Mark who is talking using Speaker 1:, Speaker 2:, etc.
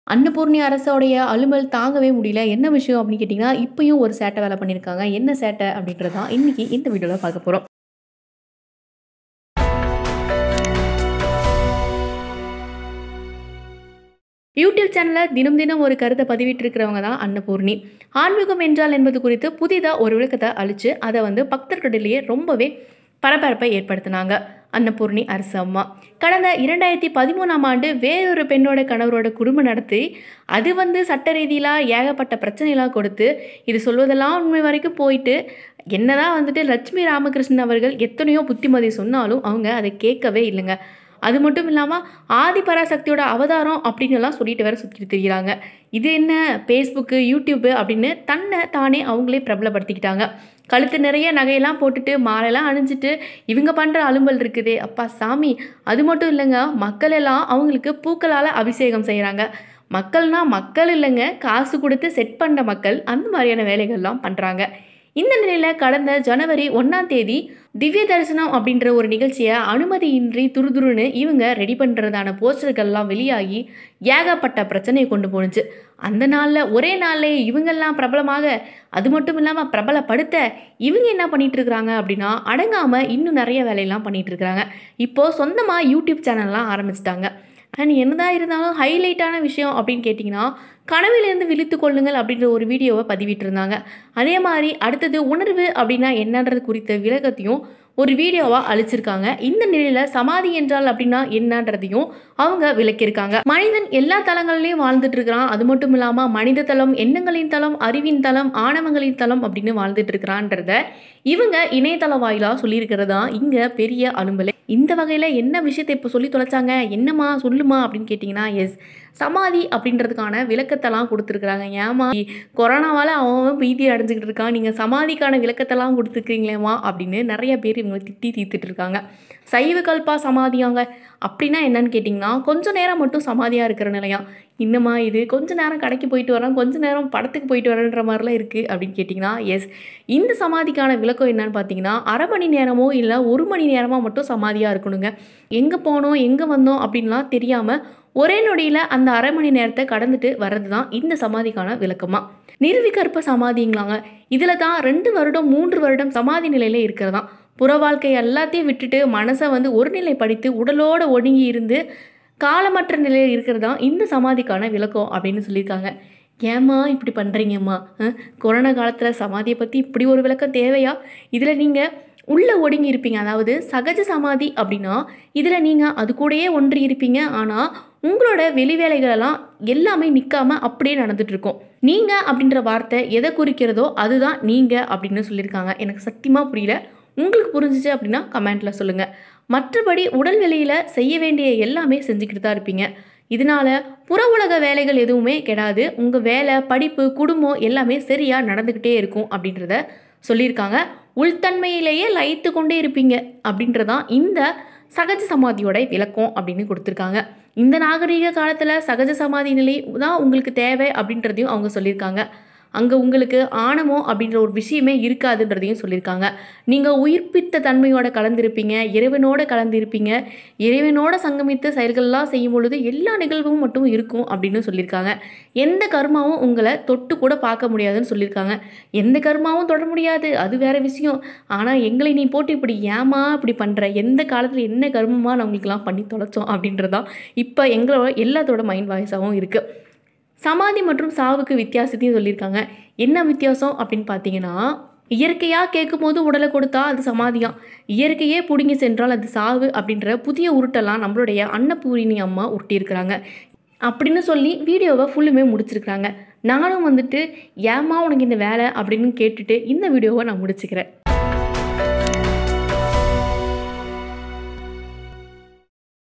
Speaker 1: அன்னபூர்ணி அரசோடைய அலுவல் தாங்கவே முடியல. என்ன விஷயம் அப்படின்னு கேட்டீங்கன்னா, இப்பயும் ஒரு சேட்டை வேலை பண்ணியிருக்காங்க. என்ன சேட்டை அப்படின்றது தான் இன்னைக்கு இந்த வீடியோல பார்க்க போறோம். யூடியூப் சேனல்ல தினம் தினம் ஒரு கருத்த பதிவிட்டிருக்கிறவங்க தான் அன்னபூர்ணி. ஆன்மீகம் என்றால் என்பது குறித்து புதிதா ஒரு விளக்கத்த அளிச்சு, அத வந்து பக்தர்களிடையே ரொம்பவே பரபரப்பை ஏற்படுத்துனாங்க. அன்னபூர்ணி அரசு அம்மா. கடந்த 2013ஆம் ஆண்டு வேறொரு பெண்ணோட கணவரோட குடும்பம் நடத்தி, அது வந்து சட்ட ரீதியிலா ஏகப்பட்ட பிரச்சனைலாம் கொடுத்து, இது சொல்வதெல்லாம் உண்மை வரைக்கும் போயிட்டு, என்னதான் வந்துட்டு லட்சுமி ராமகிருஷ்ணன் அவர்கள் எத்தனையோ புத்திமதி சொன்னாலும், அவங்க அத கேட்கவே இல்லங்க. அது மட்டும் இல்லாம, ஆதிபராசக்தியோட அவதாரம் அப்படின்னுலாம் சொல்லிட்டு வேற சுத்திட்டு திரியிறாங்க. இது என்ன Facebook, YouTube அப்படின்னு தன்ன தானே அவங்களே பிரபலப்படுத்திக்கிட்டாங்க. கழுத்து நிறைய நகையெல்லாம் போட்டுட்டு, மாலைலாம் அணிஞ்சுட்டு, இவங்க பண்ற அலும்பல் இருக்குதே, அப்பா சாமி! அது மட்டும் இல்லங்க, மக்கள் எல்லாம் அவங்களுக்கு பூக்களால அபிஷேகம் செய்றாங்க. மக்கள்னா மக்கள் இல்லங்க, காசு குடுத்து செட் பண்ண மக்கள். அந்த மாரியான வேலைகள்லாம் பண்றாங்க. இந்த நிலையில கடந்த ஜனவரி 1ஆம் தேதி திவ்ய தரிசனம் அப்படின்ற ஒரு நிகழ்ச்சிய அனுமதியின்றி துருதுருன்னு இவங்க ரெடி பண்றதான போஸ்டர்கள்லாம் வெளியாகி, ஏகப்பட்ட பிரச்சனைய கொண்டு போணுச்சு. அந்த நாள்ல ஒரே நாள்லயே இவங்கெல்லாம் பிரபலமாக, அது மட்டும் இல்லாம பிரபலப்படுத்த, இவங்க என்ன பண்ணிட்டு இருக்காங்க அப்படின்னா, அடங்காம இன்னும் நெறைய வேலையெல்லாம் பண்ணிட்டு இருக்காங்க. இப்போ சொந்தமா யூடியூப் சேனல்லாம் ஆரம்பிச்சுட்டாங்க. அண்ட் என்னதான் இருந்தாலும் ஹைலைட்டான விஷயம் அப்படின்னு கேட்டீங்கன்னா, கனவிலிருந்து விழித்துக் கொள்ளுங்கள் அப்படின்ற ஒரு வீடியோவ பதிவிட்டிருந்தாங்க. அதே மாரி அடுத்தது உணர்வு அப்படின்னா என்னன்றது குறித்த விளக்கத்தையும் ஒரு வீடியோவா அளிச்சிருக்காங்க. இந்த நிலையில சமாதி என்றால் அப்படின்னா என்னன்றதையும் அவங்க விளக்கியிருக்காங்க. மனிதன் எல்லா தளங்கள்லயும் வாழ்ந்துட்டு இருக்கிறான். அது மட்டும் இல்லாம மனித தளம், எண்ணங்களின் தளம், அறிவின் தளம், ஆணவங்களின் தளம் அப்படின்னு வாழ்ந்துட்டு இருக்கிறான்றத, இவங்க இணையதள வாயிலா சொல்லியிருக்கிறது தான் இங்க பெரிய அலும்பலே. இந்த வகையில என்ன விஷயத்த இப்ப சொல்லி தொலைச்சாங்க? என்னம்மா? சொல்லுமா? அப்படின்னு கேட்டீங்கன்னா, எஸ் சமாதி அப்படின்றதுக்கான விளக்கத்தலாம் குடுத்துருக்காங்க. ஏம்மா கொரோனாவால அவன் அவன் பீதி அடைஞ்சுகிட்டு இருக்கான். நீங்க சமாதிக்கான விளக்கத்தலாம் குடுத்துருக்கீங்களேம்மா அப்படின்னு நெறைய பேர் இவங்கள திட்டி தீர்த்துட்டு இருக்காங்க. சைவ கல்பா சமாதியாங்க. அப்படின்னா என்னன்னு கேட்டீங்கன்னா, கொஞ்ச நேரம் மட்டும் சமாதியா இருக்கிற நிலையாம். என்னம்மா இது? கொஞ்ச நேரம் கடைக்கு போயிட்டு வரேன், கொஞ்ச நேரம் படத்துக்கு போயிட்டு வரேன்ற மாரிலாம் இருக்கு அப்படின்னு கேட்டீங்கன்னா, எஸ் இந்த சமாதிக்கான விளக்கம் என்னன்னு பார்த்தீங்கன்னா, 1/2 மணி நேரமோ இல்ல 1 மணி நேரமா மட்டும் சமாதியா இருக்கணுங்க. எங்க போனோம், எங்க வந்தோம் அப்படின்லாம் தெரியாம, ஒரே நொடியில அந்த 1/2 மணி நேரத்த கடந்துட்டு வர்றது தான் இந்த சமாதிக்கான விளக்கமா. நிர்விகற்ப சமாதிங்களாங்க. இதுல தான் 2 வருடம், 3 வருடம் சமாதி நிலையில இருக்கிறதாம். புற வாழ்க்கை எல்லாத்தையும் விட்டுட்டு மனச வந்து ஒருநிலைப்படுத்தி உடலோட ஒடுங்கி இருந்து, காலமற்ற நிலையில இருக்கிறது தான் இந்த சமாதிக்கான விளக்கம் அப்படின்னு சொல்லியிருக்காங்க. ஏம்மா இப்படி பண்றீங்கம்மா? அ கொரோனா காலத்துல சமாதிய பத்தி இப்படி ஒரு விளக்கம் தேவையா? இதுல நீங்க உள்ள ஒடுங்கி இருப்பீங்க. அதாவது சகஜ சமாதி அப்படின்னா, இதுல நீங்க அது கூடயே ஒன்றி இருப்பீங்க. ஆனா, உங்களோட வெளி வேலைகளெல்லாம் எல்லாமே நிக்காம அப்படியே நடந்துட்டு இருக்கும். நீங்க அப்படின்ற வார்த்தை எத குறிக்கிறதோ அதுதான் நீங்க அப்படின்னு சொல்லியிருக்காங்க. எனக்கு சத்தியமா புரியல. உங்களுக்கு புரிஞ்சுச்சு அப்படின்னா கமெண்ட்ல சொல்லுங்க. மற்றபடி உடல் வெளியில செய்ய வேண்டிய எல்லாமே செஞ்சுக்கிட்டு தான் இருப்பீங்க. இதனால புற உலக வேலைகள் எதுவுமே கெடாது. உங்க வேலை, படிப்பு, குடும்பம் எல்லாமே சரியா நடந்துகிட்டே இருக்கும் அப்படின்றத சொல்லியிருக்காங்க. உள்தன்மையிலேயே லயித்து கொண்டே இருப்பீங்க அப்படின்றது தான் இந்த சகஜ சமாதியோட விளக்கம் அப்படின்னு குடுத்துருக்காங்க. இந்த நாகரீக காலத்துல சகஜ சமாதி நிலை தான் உங்களுக்கு தேவை அப்படின்றதையும் அவங்க சொல்லியிருக்காங்க. அங்க உங்களுக்கு ஆணவம் அப்படின்ற ஒரு விஷயமே இருக்காதுன்றதையும் சொல்லியிருக்காங்க. நீங்க உயிர்ப்பித்த தன்மையோட கலந்திருப்பீங்க. இறைவனோட கலந்திருப்பீங்க. இறைவனோட சங்கமித்து செயல்கள்லாம் செய்யும் பொழுது எல்லா நிகழ்வும் மட்டும் இருக்கும் அப்படின்னு சொல்லியிருக்காங்க. எந்த கர்மாவும் உங்கள தொட்டு கூட பார்க்க முடியாதுன்னு சொல்லியிருக்காங்க. எந்த கர்மாவும் தொட முடியாது. அது வேற விஷயம். ஆனா எங்களை நீ போட்டு இப்படி ஏம்மா இப்படி பண்ற? எந்த காலத்துல என்ன கர்மமா நான் உங்களுக்கெல்லாம் பண்ணி தொலைச்சோம் அப்படின்றது தான் இப்ப எங்களோட எல்லாத்தோட மைண்ட் வாய்ஸாவும் இருக்கு. சமாதி மற்றும் சாவுக்கு வித்தியாசத்தையும் சொல்லியிருக்காங்க. என்ன வித்தியாசம் அப்படின்னு பார்த்தீங்கன்னா, இயற்கையா கேட்கும்போது உடல கொடுத்தா அது சமாதியாம். இயற்கையே புடுங்கி சென்றால் அது சாவு அப்படின்ற புதிய உருட்டெல்லாம் நம்மளுடைய அன்னபூரணி அம்மா உருட்டியிருக்கிறாங்க. அப்படின்னு சொல்லி வீடியோவ ஃபுல்லுமே முடிச்சிருக்காங்க. நானும் வந்துட்டு, ஏம்மா உனக்கு இந்த வேலை அப்படின்னு கேட்டுட்டு இந்த வீடியோவ நான் முடிச்சுக்கிறேன்.